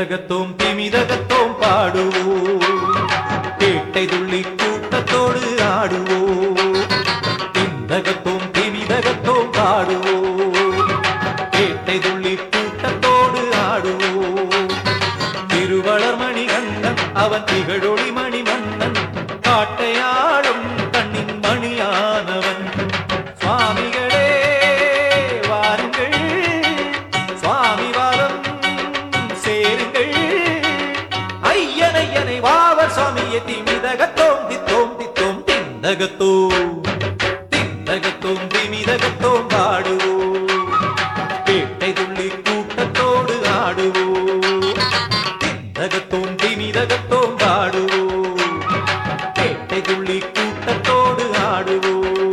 திந்தகத்தோம் திமிதகத்தோம் பாடுவோம் பேட்டை துள்ளி கூட்டத்தோடு ஆடுவோம் திந்தகத்தோம் திமிதகத்தோம் பாடுவோம் பேட்டை துள்ளி கூட்டத்தோடு ஆடுவோம் திருவளர் மணிகண்டன் அவன் திகழொளி மணிமன்னன் காட்டையாளும் கண்ணின் மணியானவன் சுவாமிகளே வாருங்கள் சுவாமி வாரம் சேருங்கள் ஐயனையனை வாவர் சுவாமியை திமிதகத்தோம் தித்தோம் தித்தோம் திந்தகத்தோம் திந்தகத்தோம் திமிதகத்தோம் பாடுவோம் பேட்டை துள்ளி கூட்டத்தோடு ஆடுவோம் திந்தகத்தோம் திமிதகத்தோம் பாடுவோம் பேட்டை துள்ளி கூட்டத்தோடு ஆடுவோம்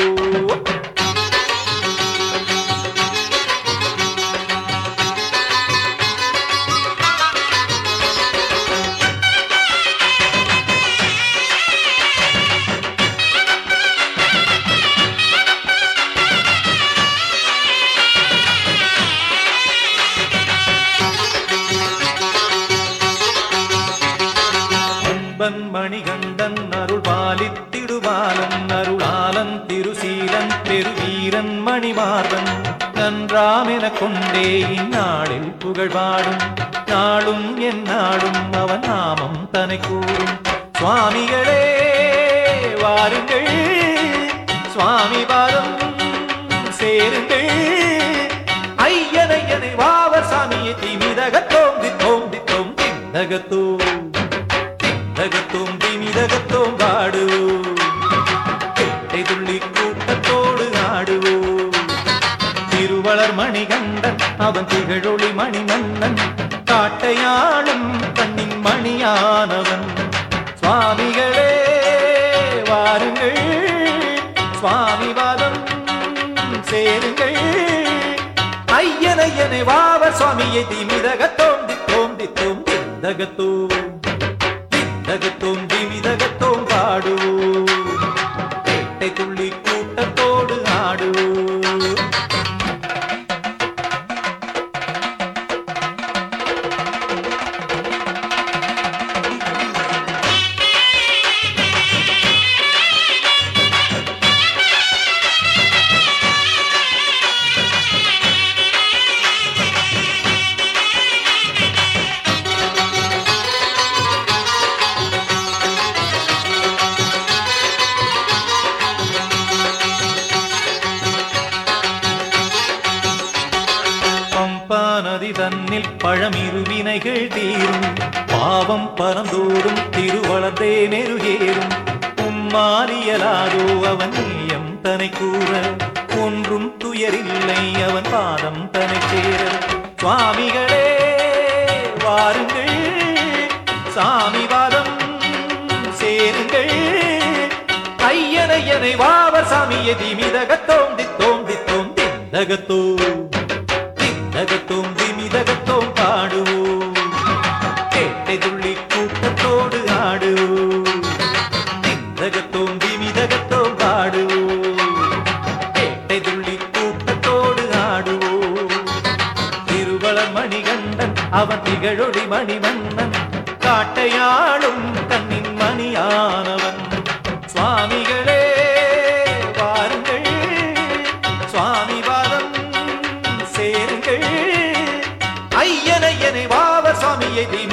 அன்பன் மணிகண்டன் அருள் பாலித்திடுபாலன் அருளாலன் திருசீலன் பெருவீரன் மணிமார்பன் நன்றாமென கொண்டே இந்நாளில் புகழ்பாடும் நாளும் என் நாளும் அவன் நாமம் தனை கூறும் சுவாமிகளே வாருங்கள் சுவாமி பாதம் சேருங்கள் ஐயனையனை வாவர் சாமியை திமிதகத்தோம் தித்தோம் தித்தோம் திந்தகத்தோம் திந்தகத்தோம் திமிதகத்தோம் பாடுவோம் பேட்டை துள்ளி கூட்டத்தோடு ஆடுவோம் திருவளர் மணிகண்டன் அவன் திகழொளி மணிமன்னன் காட்டையாளும் கண்ணின் மணியானவன் சுவாமிகளே வாருங்கள் சுவாமி வாதம் சேருங்கள் ஐயனையனை வாவர் சுவாமியை திமிதகத்தோம் தித்தோம் தித்தோம் திந்தகத்தோம் திந்தகத்தோம் திமிதகத்தோம் பாடுவோம் பேட்டை துள்ளி கூட்டத்தோடு ஆடுவோம் பம்பா நதி தன்னில் பழமிருவினைகள் தீரும் பாவம் பரந்தோடும் திருவளர்ந்தே நெருகேறும் உம்மாறியலாதோ அவன் நீயம் தனை கூற ஒன்றும் துயரில்லை அவன் பாதம் தனை சேர சுவாமிகளே வாருங்கள் சாமி வாதம் சேருங்கள் ஐயனையனை வாவர் சாமியை திமிதகத்தோம் தித்தோம் தித்தோம் திந்தகத்தோம் திந்தகத்தோம் திமிதகத்தோம் பாடுவோம் கேட்டை துள்ளி கூட்டத்தோடு ஆடுவோம் திந்தகத்தோம் திமிதகத்தோம் பாடுவோம் கேட்டை துள்ளி கூட்டத்தோடு ஆடுவோம் திருவளர் மணிகண்டன் அவன் திகழொளி மணிமன்னன் காட்டையாளும் கண்ணின் மணியானவன் சுவாமிகளே வாருங்கள் சுவாமி வாதம் சேருங்கள் ஐயனையனை வாவர் சுவாமியை